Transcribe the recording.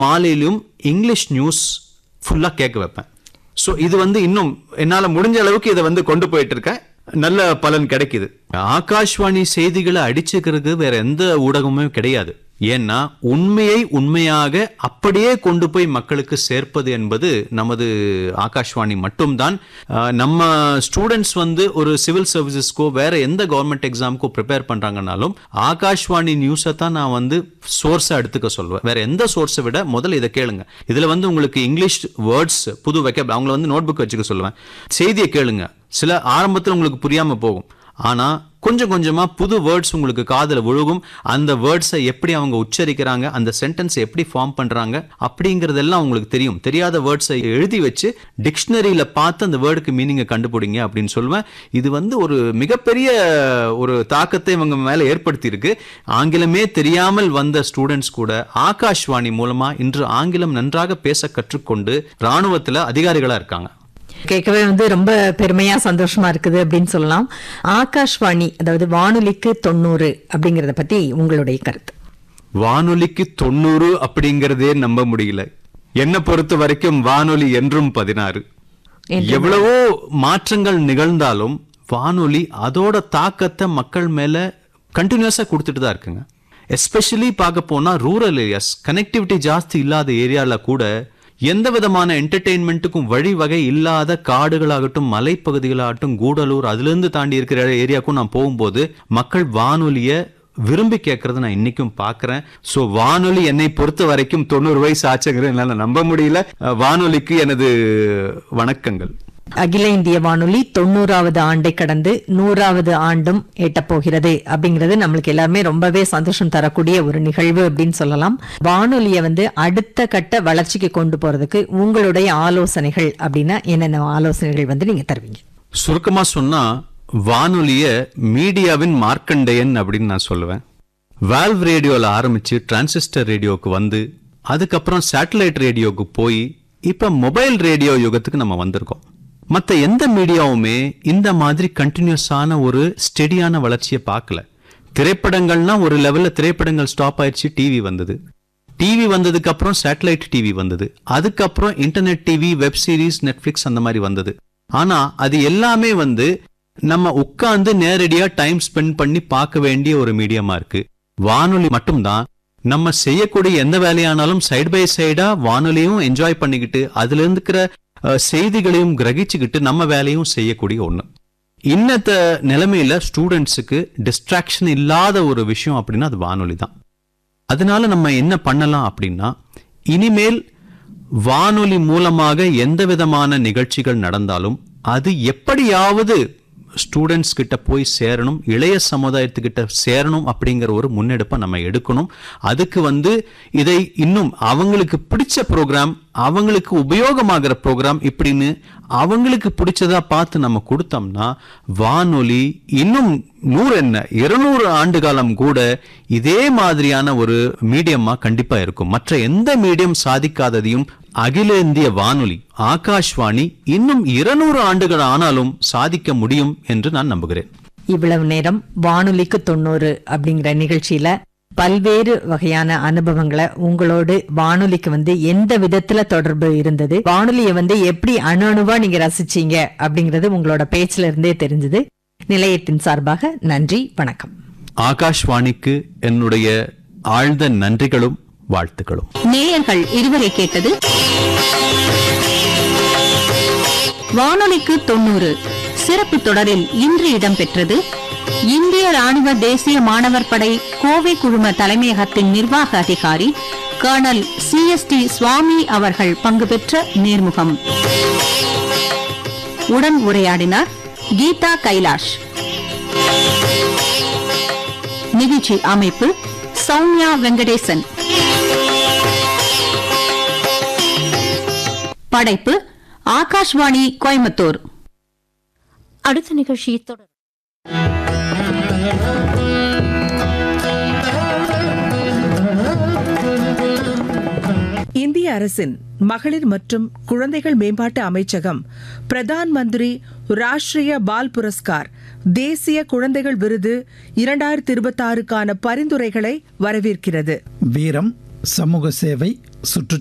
மாலையிலும் English news ஃபுல்லாக கேட்க வைப்பேன் ஸோ இது வந்து இன்னும் என்னால் முடிஞ்ச அளவுக்கு இதை வந்து கொண்டு போயிட்டு இருக்கேன் நல்ல பலன் கிடைக்குது ஆகாஷ்வாணி செய்திகளை அடிச்சுக்கிறது வேற எந்த ஊடகமும் கிடையாது ஏன்னா உண்மையை உண்மையாக அப்படியே கொண்டு போய் மக்களுக்கு சேர்ப்பது என்பது நமது ஆகாஷ்வாணி மட்டும்தான் அஹ், நம்ம ஸ்டூடெண்ட்ஸ் வந்து ஒரு சிவில் சர்வீசஸ்க்கோ வேற எந்த கவர்மெண்ட் எக்ஸாமுக்கோ ப்ரிப்பேர் பண்றாங்கனாலும் ஆகாஷ்வாணி நியூஸை தான் நான் வந்து சோர்ஸை எடுத்துக்க சொல்லுவேன் வேற எந்த சோர்ஸை விட முதல்ல இதை கேளுங்க இதுல வந்து உங்களுக்கு இங்கிலீஷ் வேர்ட்ஸ் புது வெக்கப் அவங்கள வந்து நோட் புக் வச்சுக்க சொல்லுவேன் செய்தியை கேளுங்க சில ஆரம்பத்தில் உங்களுக்கு புரியாம போகும் ஆனா கொஞ்சம் கொஞ்சமா புது வேர்ட்ஸ் உங்களுக்கு காதுல விழுகும் அந்த வேர்ட்ஸை எப்படி அவங்க உச்சரிக்கிறாங்க அந்த சென்டென்ஸ் எப்படி ஃபார்ம் பண்றாங்க அப்படிங்கறதெல்லாம் உங்களுக்கு தெரியும் தெரியாத வேர்ட்ஸை எழுதி வச்சு டிக்ஷனரியில பார்த்து அந்த வேர்டுக்கு மீனிங்கை கண்டுபிடிங்க அப்படின்னு சொல்லுவேன் இது வந்து ஒரு மிகப்பெரிய ஒரு தாக்கத்தை இவங்க மேல ஏற்படுத்தி இருக்கு ஆங்கிலமே தெரியாமல் வந்த ஸ்டூடெண்ட்ஸ் கூட ஆகாஷ்வாணி மூலமா இன்று ஆங்கிலம் நன்றாக பேச கற்றுக்கொண்டு ராணுவத்துல அதிகாரிகளா இருக்காங்க கேட்கவே வந்து ரொம்ப பெருமையா சந்தோஷமா இருக்குது அப்படின்னு சொல்லலாம் ஆகாஷ்வாணி அதாவது வானொலிக்கு தொண்ணூறு அப்படிங்கறத பத்தி உங்களுடைய கருத்து வானொலிக்கு தொண்ணூறு அப்படிங்கறதே நம்ப முடியல என்னை பொறுத்த வரைக்கும் வானொலி என்றும் பதினாறு எவ்வளவோ மாற்றங்கள் நிகழ்ந்தாலும் வானொலி அதோட தாக்கத்தை மக்கள் மேல கண்டினியூஸா கொடுத்துட்டு தான் இருக்குங்க எஸ்பெஷலி பார்க்க போனா ரூரல் ஏரியாஸ் கனெக்டிவிட்டி ஜாஸ்தி இல்லாத ஏரியால கூட எந்த விதமான என்டர்டெயின்மெண்ட்டுக்கும் வழிவகை இல்லாத காடுகளாகட்டும் மலைப்பகுதிகளாகட்டும் கூடலூர் அதிலிருந்து தாண்டி இருக்கிற ஏரியாவுக்கும் நான் போகும்போது மக்கள் வானொலியை விரும்பி கேட்கறத நான் இன்னைக்கும் பார்க்கறேன் ஸோ வானொலி என்னை பொறுத்த வரைக்கும் தொண்ணூறு வயசு ஆச்சுங்கிறது என்னால் நம்ப முடியல அஹ், வானொலிக்கு எனது வணக்கங்கள் அகில இந்திய வானொலி தொண்ணூறாவது ஆண்டை கடந்து நூறாவது ஆண்டும் எட்டப்போகிறது அப்படிங்கிறது நம்மளுக்கு எல்லாருமே ரொம்பவே சந்தோஷம் தரக்கூடிய ஒரு நிகழ்வு அப்படின்னு சொல்லலாம் வானொலியை வந்து அடுத்த கட்ட வளர்ச்சிக்கு கொண்டு போறதுக்கு உங்களுடைய ஆலோசனைகள் அப்படின்னா என்னென்ன ஆலோசனைகள் வந்து நீங்க தருவீங்க சுருக்கமா சொன்னா வானொலிய மீடியாவின் மார்க்கண்டேயன் அப்படின்னு நான் சொல்லுவேன் வால்வ் ரேடியோல ஆரம்பிச்சு டிரான்சிஸ்டர் ரேடியோக்கு வந்து அதுக்கப்புறம் சேட்டலைட் ரேடியோக்கு போய் இப்ப மொபைல் ரேடியோ யுகத்துக்கு நம்ம வந்திருக்கோம் மத்த எந்த மீடியாவுமே இந்த மாதிரி கண்டினியூஸான ஒரு ஸ்டெடியான வளர்ச்சியை பார்க்கல திரைப்படங்கள்னா ஒரு லெவல்ல திரைப்படங்கள் ஸ்டாப் ஆயிடுச்சு டிவி வந்தது டிவி வந்ததுக்கு அப்புறம் சேட்டலைட் டிவி வந்தது அதுக்கப்புறம் internet TV web series Netflix அந்த மாதிரி வந்தது ஆனா அது எல்லாமே வந்து நம்ம உட்கார்ந்து நேரடியா டைம் ஸ்பெண்ட் பண்ணி பார்க்க வேண்டிய ஒரு மீடியமா இருக்கு வானொலி மட்டும்தான் நம்ம செய்யக்கூடிய எந்த வேலையானாலும் சைடு பை சைடா வானொலியும் என்ஜாய் பண்ணிக்கிட்டு அதுல இருக்கிற அஹ், செய்திகளையும் கிரகிச்சுக்கிட்டு நம்ம வேலையும் செய்யக்கூடிய ஒண்ணு இன்னத்த நிலைமையில ஸ்டூடெண்ட்ஸுக்கு டிஸ்ட்ராக்ஷன் இல்லாத ஒரு விஷயம் அப்படின்னா அது வானொலி தான் அதனால நம்ம என்ன பண்ணலாம் அப்படின்னா இனிமேல் வானொலி மூலமாக எந்த விதமான நிகழ்ச்சிகள் நடந்தாலும் அது எப்படியாவது ஸ்டூடெண்ட்ஸ் கிட்ட போய் சேரணும் இளைய சமுதாயத்துக்கிட்ட சேரணும் அப்படிங்கிற ஒரு முன்னெடுப்பை நம்ம எடுக்கணும் அதுக்கு வந்து இதை இன்னும் அவங்களுக்கு பிடிச்ச ப்ரோக்ராம் அவங்களுக்கு உபயோகமாகிற ப்ரோக்ராம் இப்படின்னு அவங்களுக்கு பிடிச்சதா பார்த்து நம்ம கொடுத்தோம்னா வானொலி இன்னும் நூறு என்ன இருநூறு ஆண்டு காலம் கூட இதே மாதிரியான ஒரு மீடியமா கண்டிப்பா இருக்கும் மற்ற எந்த மீடியம் சாதிக்காததையும் அகில இந்திய வானொலி ஆகாஷ்வாணி இன்னும் இருநூறு ஆண்டுகள் ஆனாலும் சாதிக்க முடியும் என்று நான் நம்புகிறேன் இவ்வளவு நேரம் வானொலிக்கு தொண்ணூறு அப்படிங்கிற நிகழ்ச்சியில பல்வேறு வகையான அனுபவங்களை உங்களோடு வானொலிக்கு வந்து எந்த விதத்துல தொடர்பு இருந்தது வானொலியை வந்து எப்படி அணு அணுவா நீங்க ரசிச்சீங்க அப்படிங்கிறது உங்களோட பேச்சுல இருந்தே தெரிஞ்சது நிலையத்தின் சார்பாக நன்றி வணக்கம் ஆகாஷ்வாணிக்கு என்னுடைய ஆழ்ந்த நன்றிகளும் வாழ்த்துக்களும் நேயர்கள் இருவரை கேட்டது வானொலிக்கு தொண்ணூறு சிறப்பு தொடரில் இன்று இடம்பெற்றது இந்திய ராணுவ தேசிய மாணவர் படை கோவை குழும தலைமையகத்தின் நிர்வாக அதிகாரி colonel C S D Swamy அவர்கள் பங்கு பெற்ற நேர்முகம் உடன் உரையாடினார் கீதா கைலாஷ் நிகழ்ச்சி அமைப்பு சௌமியா வெங்கடேசன் படைப்பு ஆகாஷ்வாணி கோயம்புத்தூர் அடுத்த நிகழ்ச்சி தொடர் இந்திய அரசின் மகளிர் மற்றும் குழந்தைகள் மேம்பாட்டு அமைச்சகம் பிரதான் மந்திரி ராஷ்டிரிய பால் புரஸ்கார் தேசிய குழந்தைகள் விருது இரண்டாயிரத்தி இருபத்தாறுக்கான பரிந்துரைகளை வரவேற்கிறது வீரம் சமூக சேவை சுற்று